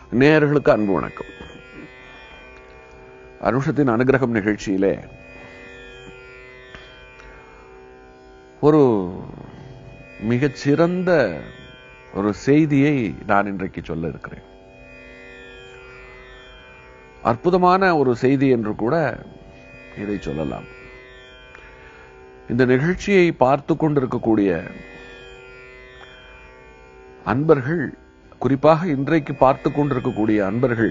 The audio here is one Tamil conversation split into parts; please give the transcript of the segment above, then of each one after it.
நேயர்களுக்கு அன்பு வணக்கம் அனுஷத்தின் அனுகிரகம் நிகழ்ச்சியிலே ஒரு மிகச்சிறந்த ஒரு செய்தியை நான் இன்றைக்கு சொல்ல இருக்கிறேன் அற்புதமான ஒரு செய்தி என்று கூட இதை சொல்லலாம் இந்த நிகழ்ச்சியை பார்த்து கொண்டிருக்கக்கூடிய அன்பர்கள் குறிப்பாக இன்றைக்கு பார்த்து கொண்டிருக்கக்கூடிய அன்பர்கள்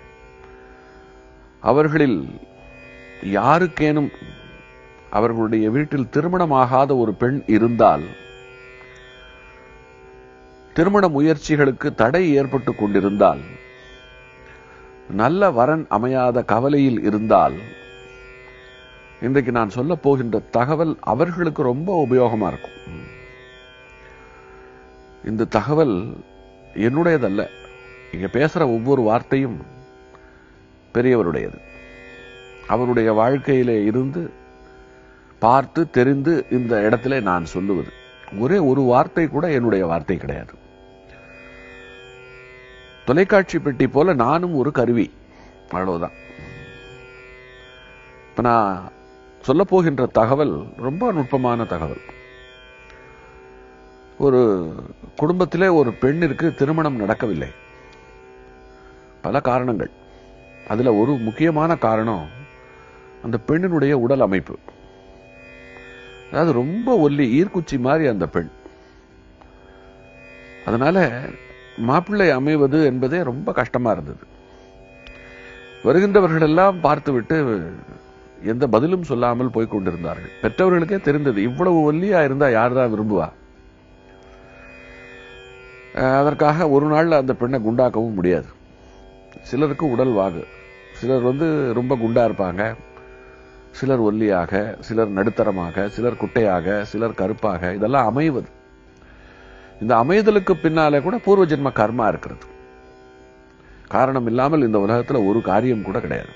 அவர்களில் யாருக்கேனும் அவர்களுடைய வீட்டில் திருமணமாகாத ஒரு பெண் இருந்தால் திருமண முயற்சிகளுக்கு தடை ஏற்பட்டு கொண்டிருந்தால் நல்ல வரன் அமையாத கவலையில் இருந்தால் இன்றைக்கு நான் சொல்ல போகின்ற தகவல் அவர்களுக்கு ரொம்ப உபயோகமா இருக்கும் இந்த தகவல் என்னுடையதல்ல இங்க பேசுற ஒவ்வொரு வார்த்தையும் பெரியவருடையது அவருடைய வாழ்க்கையிலே இருந்து பார்த்து தெரிந்து இந்த இடத்துல நான் சொல்லுவது ஒரே ஒரு வார்த்தை கூட என்னுடைய வார்த்தை கிடையாது தொலைக்காட்சி பெட்டி போல நானும் ஒரு கருவி அவ்வளவுதான் இப்ப நான் சொல்ல போகின்ற தகவல் ரொம்ப நுட்பமான தகவல் ஒரு குடும்பத்திலே ஒரு பெண்ணிற்கு திருமணம் நடக்கவில்லை பல காரணங்கள் அதுல ஒரு முக்கியமான காரணம் அந்த பெண்ணினுடைய உடல் அமைப்பு அதாவது ரொம்ப ஒல்லி ஈர்க்குச்சி மாதிரி அந்த பெண் அதனால மாப்பிள்ளை அமைவது என்பதே ரொம்ப கஷ்டமா இருந்தது வருகின்றவர்கள் எல்லாம் பார்த்துவிட்டு எந்த பதிலும் சொல்லாமல் போய் கொண்டிருந்தார்கள் பெற்றவர்களுக்கே தெரிந்தது இவ்வளவு ஒல்லியா இருந்தா யார் தான் விரும்புவா அதற்காக ஒரு நாள்ல அந்த பெண்ணை குண்டாக்கவும் முடியாது சிலருக்கு உடல் வாகு சிலர் வந்து ரொம்ப குண்டா இருப்பாங்க சிலர் ஒல்லியாக சிலர் நடுத்தரமாக சிலர் குட்டையாக சிலர் கருப்பாக இதெல்லாம் அமைவது இந்த அமைதலுக்கு பின்னாலே கூட பூர்வ ஜென்ம கர்மா இருக்கிறது காரணம் இல்லாமல் இந்த உலகத்துல ஒரு காரியம் கூட கிடையாது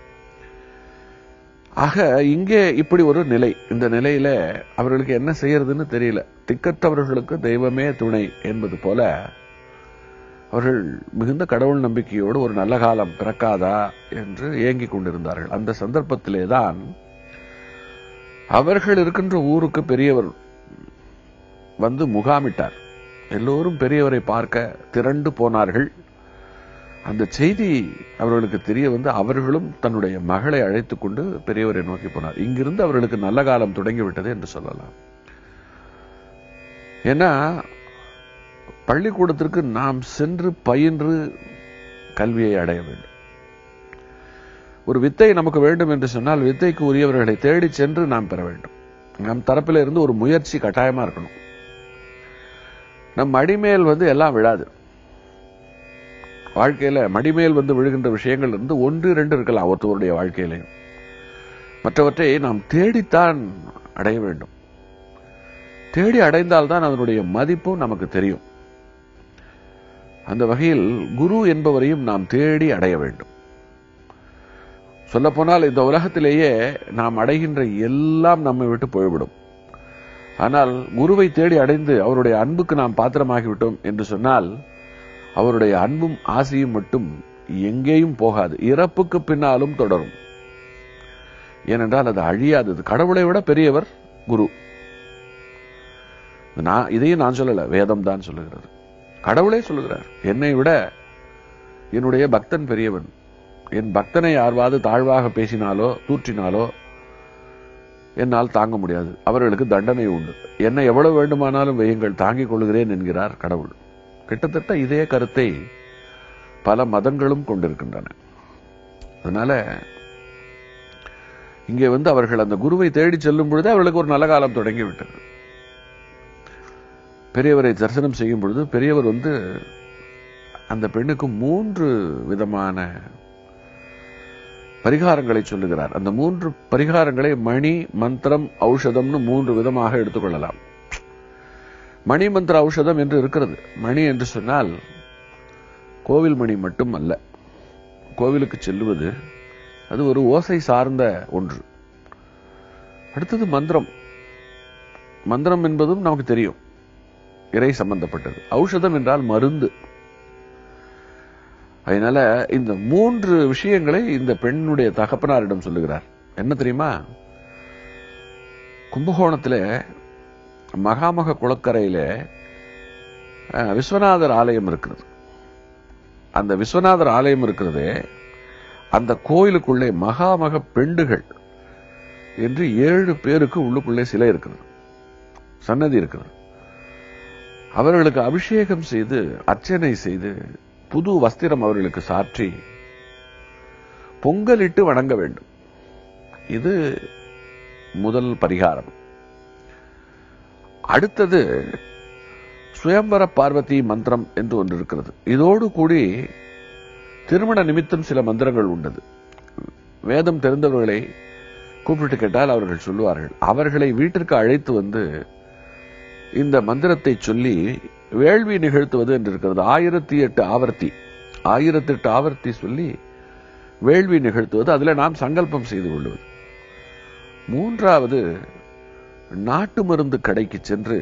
ஆக இங்கே இப்படி ஒரு நிலை இந்த நிலையில அவர்களுக்கு என்ன செய்யறதுன்னு தெரியல திக்கற்றவர்களுக்கு தெய்வமே துணை என்பது போல அவர்கள் மிகுந்த கடவுள் நம்பிக்கையோடு ஒரு நல்ல காலம் பிறக்காதா என்று ஏங்கிக் கொண்டிருந்தார்கள் அந்த சந்தர்ப்பத்திலே தான் அவர்கள் இருக்கின்ற ஊருக்கு பெரியவர் வந்து முகாமிட்டார் எல்லோரும் பெரியவரை பார்க்க திரண்டு போனார்கள் அந்த செய்தி அவர்களுக்கு தெரிய வந்து அவர்களும் தன்னுடைய மகளை அழைத்துக் கொண்டு பெரியவரை நோக்கி போனார் இங்கிருந்து அவர்களுக்கு நல்ல காலம் தொடங்கிவிட்டது என்று சொல்லலாம் ஏன்னா பள்ளிக்கூடத்திற்கு நாம் சென்று பயின்று கல்வியை அடைய வேண்டும் ஒரு வித்தை நமக்கு வேண்டும் என்று சொன்னால் வித்தைக்கு உரியவர்களை தேடி சென்று நாம் பெற வேண்டும் நம் தரப்பில் இருந்து ஒரு முயற்சி கட்டாயமா இருக்கணும் நம் மடிமேல் வந்து எல்லாம் விழாது வாழ்க்கையில மடிமேல் வந்து விழுகின்ற விஷயங்கள் இருந்து ஒன்று இரண்டு இருக்கலாம் ஒருத்தவருடைய வாழ்க்கையிலையும் மற்றவற்றை நாம் தேடித்தான் அடைய வேண்டும் தேடி அடைந்தால்தான் அதனுடைய மதிப்பும் நமக்கு தெரியும் அந்த வகையில் குரு என்பவரையும் நாம் தேடி அடைய வேண்டும் சொல்ல போனால் இந்த உலகத்திலேயே நாம் அடைகின்ற எல்லாம் நம்மை விட்டு போய்விடும் ஆனால் குருவை தேடி அடைந்து அவருடைய அன்புக்கு நாம் பாத்திரமாகிவிட்டோம் என்று சொன்னால் அவருடைய அன்பும் ஆசையும் மட்டும் எங்கேயும் போகாது இறப்புக்கு பின்னாலும் தொடரும் ஏனென்றால் அது அழியாதது கடவுளை விட பெரியவர் குரு நான் இதையும் நான் சொல்லல வேதம் தான் சொல்லுகிறது கடவுளே சொல்லுகிறார் என்னை விட என்னுடைய பக்தன் பெரியவன் என் பக்தனை யார்வாது தாழ்வாக பேசினாலோ தூற்றினாலோ என்னால் தாங்க முடியாது அவர்களுக்கு தண்டனை உண்டு என்னை எவ்வளவு வேண்டுமானாலும் வையுங்கள் தாங்கிக் கொள்கிறேன் என்கிறார் கடவுள் கிட்டத்தட்ட இதே கருத்தை பல மதங்களும் கொண்டிருக்கின்றன அதனால இங்கே வந்து அவர்கள் அந்த குருவை தேடி செல்லும் பொழுது அவர்களுக்கு ஒரு நல்ல காலம் தொடங்கி விட்டது பெரியவரை தரிசனம் செய்யும் பொழுது பெரியவர் வந்து அந்த பெண்ணுக்கு மூன்று விதமான பரிகாரங்களை சொல்லுகிறார் அந்த மூன்று பரிகாரங்களை மணி மந்திரம் ஔஷதம்னு மூன்று விதமாக எடுத்துக்கொள்ளலாம் மணி மந்திர ஔஷதம் என்று இருக்கிறது மணி என்று சொன்னால் கோவில் மணி மட்டும் அல்ல கோவிலுக்கு செல்லுவது அது ஒரு ஓசை சார்ந்த ஒன்று அடுத்தது மந்திரம் மந்திரம் என்பதும் நமக்கு தெரியும் இறை சம்பந்தப்பட்டது ஔஷதம் என்றால் மருந்து அதனால இந்த மூன்று விஷயங்களை இந்த பெண்ணுடைய தகப்பனாரிடம் சொல்லுகிறார் என்ன தெரியுமா கும்பகோணத்தில் மகாமக குளக்கரையில அஹ், விஸ்வநாதர் ஆலயம் இருக்கிறது அந்த விஸ்வநாதர் ஆலயம் இருக்கிறது அந்த கோயிலுக்குள்ளே மகாமக பெண்டுகள் என்று ஏழு பேருக்கு உள்ளுக்குள்ளே சிலை இருக்கிறது சன்னதி இருக்கிறது அவர்களுக்கு அபிஷேகம் செய்து அர்ச்சனை செய்து புது வஸ்திரம் அவர்களுக்கு சாற்றி பொங்கலிட்டு வணங்க வேண்டும் இது முதல் பரிகாரம் அடுத்தது சுயம்பர பார்வதி மந்திரம் என்று ஒன்று இருக்கிறது இதோடு கூடி திருமண நிமித்தம் சில மந்திரங்கள் உண்டது வேதம் தெரிந்தவர்களை கூப்பிட்டு கேட்டால் அவர்கள் சொல்லுவார்கள் அவர்களை வீட்டிற்கு அழைத்து வந்து இந்த மந்திரத்தை சொல்லி வேள்வி நிகழ்த்துவது என்று இருக்கிறது ஆயிரத்தி எட்டு ஆவர்த்தி ஆயிரத்தி எட்டு ஆவர்த்தி சொல்லி வேள்வி நிகழ்த்துவது அதுல நாம் சங்கல்பம் செய்து கொள்வது மூன்றாவது நாட்டு மருந்து கடைக்கு சென்று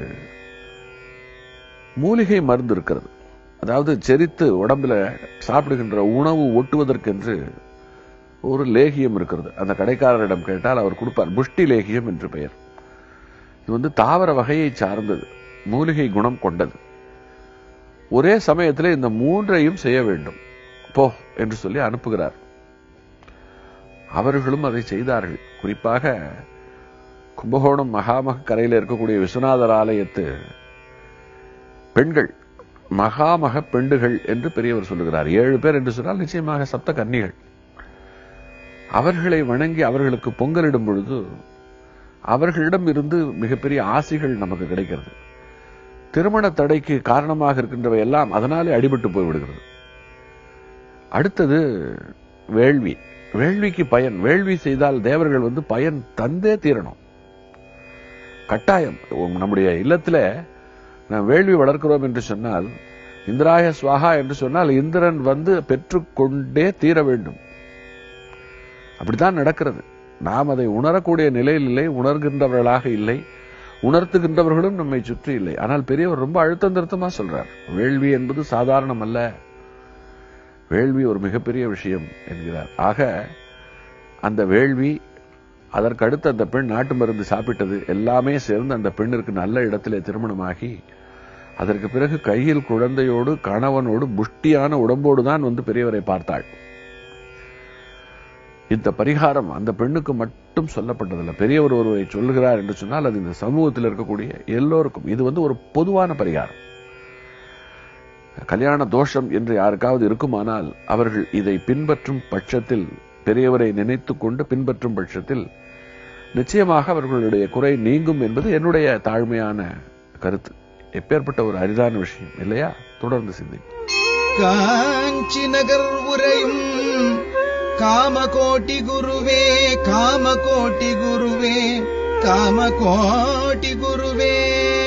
மூலிகை மருந்து இருக்கிறது அதாவது செரித்து உடம்புல சாப்பிடுகின்ற உணவு ஒட்டுவதற்கென்று ஒரு லேகியம் இருக்கிறது அந்த கடைக்காரரிடம் கேட்டால் அவர் கொடுப்பார் புஷ்டி லேகியம் என்று பெயர் இது வந்து தாவர வகையை சார்ந்தது மூலிகை குணம் கொண்டது ஒரே சமயத்தில் இந்த மூன்றையும் செய்ய வேண்டும் போ என்று சொல்லி அனுப்புகிறார் அவர்களும் அதை செய்தார்கள் குறிப்பாக கும்பகோணம் மகாமக கரையில் இருக்கக்கூடிய விஸ்வநாதர் ஆலயத்து பெண்கள் மகாமக பெண்டுகள் என்று பெரியவர் சொல்லுகிறார் ஏழு பேர் என்று சொன்னால் நிச்சயமாக சப்த கன்னிகள் அவர்களை வணங்கி அவர்களுக்கு பொங்கலிடும் பொழுது அவர்களிடம் இருந்து மிகப்பெரிய ஆசைகள் நமக்கு கிடைக்கிறது திருமண தடைக்கு காரணமாக இருக்கின்றவை எல்லாம் அதனாலே அடிபட்டு போய்விடுகிறது அடுத்தது வேள்வி வேள்விக்கு பயன் வேள்வி செய்தால் தேவர்கள் வந்து பயன் தந்தே தீரணும் கட்டாயம் உம் நம்முடைய இல்லத்துல நாம் வேள்வி வளர்க்கிறோம் என்று சொன்னால் இந்திராய சுவாகா என்று சொன்னால் இந்திரன் வந்து பெற்றுக்கொண்டே தீர வேண்டும் அப்படித்தான் நடக்கிறது நாம் அதை உணரக்கூடிய நிலையில் இல்லை உணர்கின்றவர்களாக இல்லை உணர்த்துகின்றவர்களும் நம்மை சுற்றி இல்லை ஆனால் பெரியவர் ரொம்ப அழுத்தம் திருத்தமா சொல்றார் வேள்வி என்பது சாதாரணம் அல்ல வேள்வி ஒரு மிகப்பெரிய விஷயம் என்கிறார் ஆக அந்த வேள்வி அதற்கு அடுத்து அந்த பெண் நாட்டு மருந்து சாப்பிட்டது எல்லாமே சேர்ந்து அந்த பெண்ணிற்கு நல்ல இடத்திலே திருமணமாகி அதற்கு பிறகு கையில் குழந்தையோடு கணவனோடு புஷ்டியான உடம்போடு தான் வந்து பெரியவரை பார்த்தாள் இந்த பரிகாரம் அந்த பெண்ணுக்கு மட்டும் சொல்லப்பட்டதில்லை பெரியவர் ஒருவரை சொல்லுகிறார் என்று சொன்னால் அது இந்த சமூகத்தில் இருக்கக்கூடிய எல்லோருக்கும் இது வந்து ஒரு பொதுவான பரிகாரம் கல்யாண தோஷம் என்று யாருக்காவது இருக்குமானால் அவர்கள் இதை பின்பற்றும் பட்சத்தில் பெரியவரை நினைத்துக் கொண்டு பின்பற்றும் பட்சத்தில் நிச்சயமாக அவர்களுடைய குறை நீங்கும் என்பது என்னுடைய தாழ்மையான கருத்து எப்பேற்பட்ட ஒரு அரிதான விஷயம் இல்லையா தொடர்ந்து சிந்தி காஞ்சி நகர் உரையும் காமகோட்டி குருவே காமகோட்டி குருவே காமகோட்டி குருவே